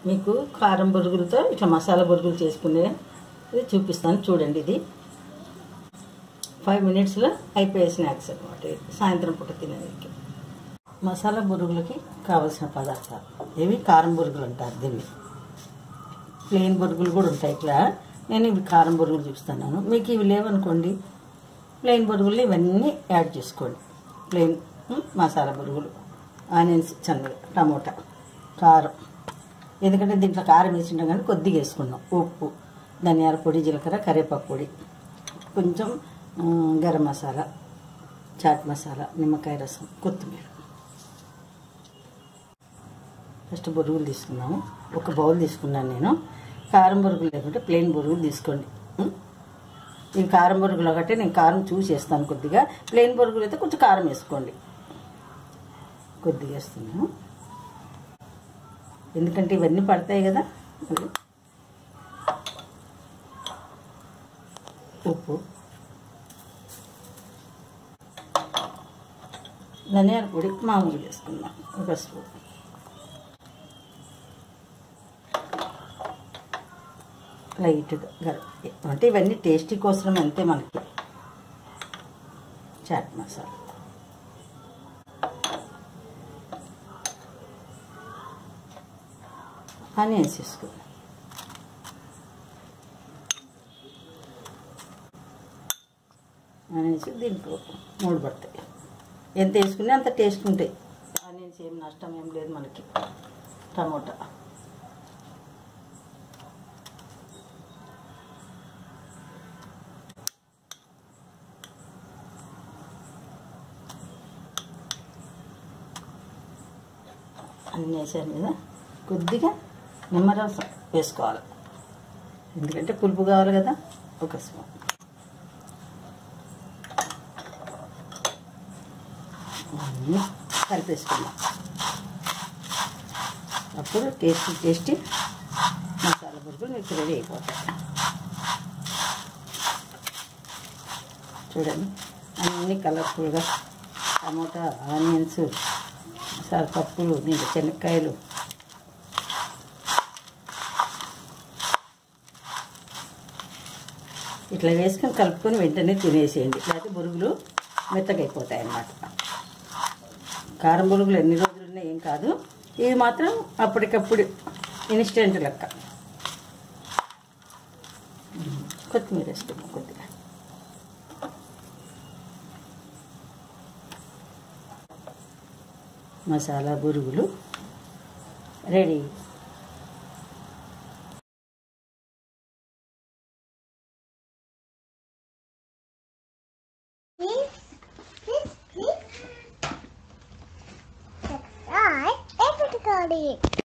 మీకు కారం బొరుగులతో ఇట్లా మసాలా బొరుగులు చేసుకునే ఇది చూపిస్తాను చూడండి ఇది ఫైవ్ మినిట్స్లో అయిపోయే స్నాక్స్ అనమాట ఇది సాయంత్రం పూట తినేదానికి మసాలా బొరుగులకి కావలసిన పదార్థాలు ఇవి కారం బొరుగులు అంటారు దీన్ని ప్లెయిన్ బొరుగులు కూడా ఉంటాయి ఇట్లా నేను ఇవి కారం బొరుగులు చూపిస్తున్నాను మీకు ఇవి లేవనుకోండి ప్లెయిన్ బొరుగులు ఇవన్నీ యాడ్ చేసుకోండి ప్లెయిన్ ఉమ్, మసాలా బొరుగులు ఆనియన్స్ చన్నగా టమోటా కారం ఎందుకంటే దీంట్లో కారం వేసింటాం కానీ కొద్దిగా వేసుకున్నాం ఉప్పు ధనియాల పొడి జీలకర్ర కరివేపాకు పొడి కొంచెం ఆ, గరం మసాలా చాట్ మసాలా నిమ్మకాయ రసం కొత్తిమీర ఫస్ట్ బొరుగులు తీసుకున్నాము ఒక బౌల్ తీసుకున్నాను నేను కారం బొరుగులు లేకుంటే ప్లెయిన్ బొరుగులు తీసుకోండి ఉం? ఇవి కారం బొరుగులు ఒకటే నేను కారం చూసి వేస్తాను కొద్దిగా ప్లెయిన్ బొరుగులు అయితే కొంచెం కారం వేసుకోండి కొద్దిగా వేస్తున్నాను ఎందుకంటే ఇవన్నీ పడతాయి కదా మళ్ళీ. ఉప్పు ధనియాల పొడి మామూలుగా వేసుకుందాం ఒక స్పూన్ లైట్గా గరం అంటే ఇవన్నీ టేస్టీ కోసం అంతే మనకి చాట్ మసాలా ఆనియన్స్ వేసుకుందాం ఆనియన్స్ దీంట్లో మూడు పడతాయి ఎంత వేసుకున్నా అంత టేస్ట్ ఉంటాయి ఆనియన్స్ ఏం నష్టం ఏం లేదు మనకి టమోటా అన్నీ వేసాను కదా కొద్దిగా నిమ్మరసం వేసుకోవాలి ఎందుకంటే పులుపు కావాలి కదా ఒక స్పూన్ అన్నీ కలిపేసుకుందాం అప్పుడు టేస్టీ టేస్టీ మసాలా బురుగులు మీకు రెడీ అయిపోతాయి చూడండి అన్నీ కలర్ఫుల్గా టమోటా ఆనియన్స్ మసాలా పప్పులు దీంట్లో శనక్కాయలు ఇట్లా వేసుకొని కలుపుకొని వెంటనే తినేసేయండి లేకపోతే బురుగులు మెత్తగా అయిపోతాయి అన్నమాట కారం బురుగులు ఎన్ని రోజులు ఉన్నా ఏం కాదు ఇది మాత్రం అప్పటికప్పుడు ఇన్స్టెంట్ లెక్క కొత్తిమీర వేసుకుందాం కొద్దిగా మసాలా బురుగులు రెడీ Subscribe everybody.